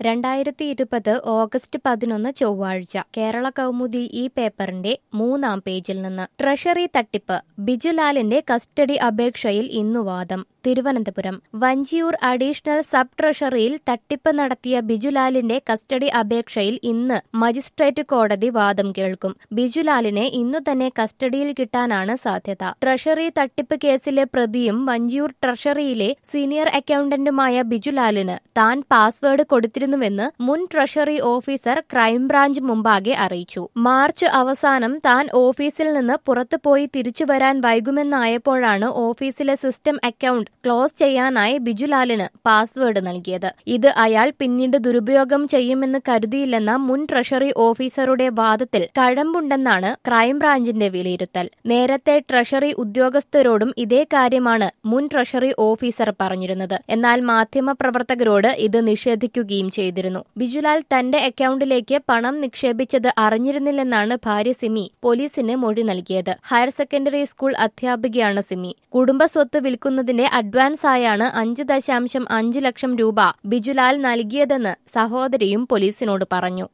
രണ്ടായിരത്തി ഇരുപത് ഓഗസ്റ്റ് പതിനൊന്ന് ചൊവ്വാഴ്ച കേരള കൗമുദി ഈ പേപ്പറിന്റെ മൂന്നാം പേജിൽ നിന്ന് ട്രഷറി തട്ടിപ്പ് ബിജുലാലിന്റെ കസ്റ്റഡി അപേക്ഷയിൽ ഇന്നു വാദം തിരുവനന്തപുരം വഞ്ചിയൂർ അഡീഷണൽ സബ് ട്രഷറിയിൽ തട്ടിപ്പ് നടത്തിയ ബിജുലാലിന്റെ കസ്റ്റഡി അപേക്ഷയിൽ ഇന്ന് മജിസ്ട്രേറ്റ് കോടതി വാദം കേൾക്കും ബിജുലാലിനെ ഇന്നു തന്നെ കസ്റ്റഡിയിൽ കിട്ടാനാണ് സാധ്യത ട്രഷറി തട്ടിപ്പ് കേസിലെ പ്രതിയും വഞ്ചിയൂർ ട്രഷറിയിലെ സീനിയർ അക്കൌണ്ടന്റുമായ ബിജുലാലിന് താൻ പാസ്വേഡ് കൊടുത്തിരുന്നുവെന്ന് മുൻ ട്രഷറി ഓഫീസർ ക്രൈംബ്രാഞ്ച് മുമ്പാകെ അറിയിച്ചു മാർച്ച് അവസാനം താൻ ഓഫീസിൽ നിന്ന് പുറത്തുപോയി തിരിച്ചു വരാൻ വൈകുമെന്നായപ്പോഴാണ് ഓഫീസിലെ സിസ്റ്റം അക്കൌണ്ട് ക്ലോസ് ചെയ്യാനായി ബിജുലാലിന് പാസ്വേഡ് നൽകിയത് ഇത് അയാൾ പിന്നീട് ദുരുപയോഗം ചെയ്യുമെന്ന് കരുതിയില്ലെന്ന മുൻ ട്രഷറി ഓഫീസറുടെ വാദത്തിൽ കഴമ്പുണ്ടെന്നാണ് ക്രൈംബ്രാഞ്ചിന്റെ വിലയിരുത്തൽ നേരത്തെ ട്രഷറി ഉദ്യോഗസ്ഥരോടും ഇതേ കാര്യമാണ് മുൻ ട്രഷറി ഓഫീസർ പറഞ്ഞിരുന്നത് എന്നാൽ മാധ്യമപ്രവർത്തകരോട് ഇത് നിഷേധിക്കുകയും ചെയ്തിരുന്നു ബിജുലാൽ തന്റെ അക്കൌണ്ടിലേക്ക് പണം നിക്ഷേപിച്ചത് അറിഞ്ഞിരുന്നില്ലെന്നാണ് ഭാര്യ സിമി പോലീസിന് മൊഴി നൽകിയത് ഹയർ സെക്കൻഡറി സ്കൂൾ അധ്യാപികയാണ് സിമി കുടുംബസ്വത്ത് വിൽക്കുന്നതിന്റെ അഡ്വാൻസ് ആയാണ് അഞ്ച് ദശാംശം അഞ്ച് ലക്ഷം രൂപ ബിജുലാൽ നൽകിയതെന്ന് സഹോദരിയും പോലീസിനോട് പറഞ്ഞു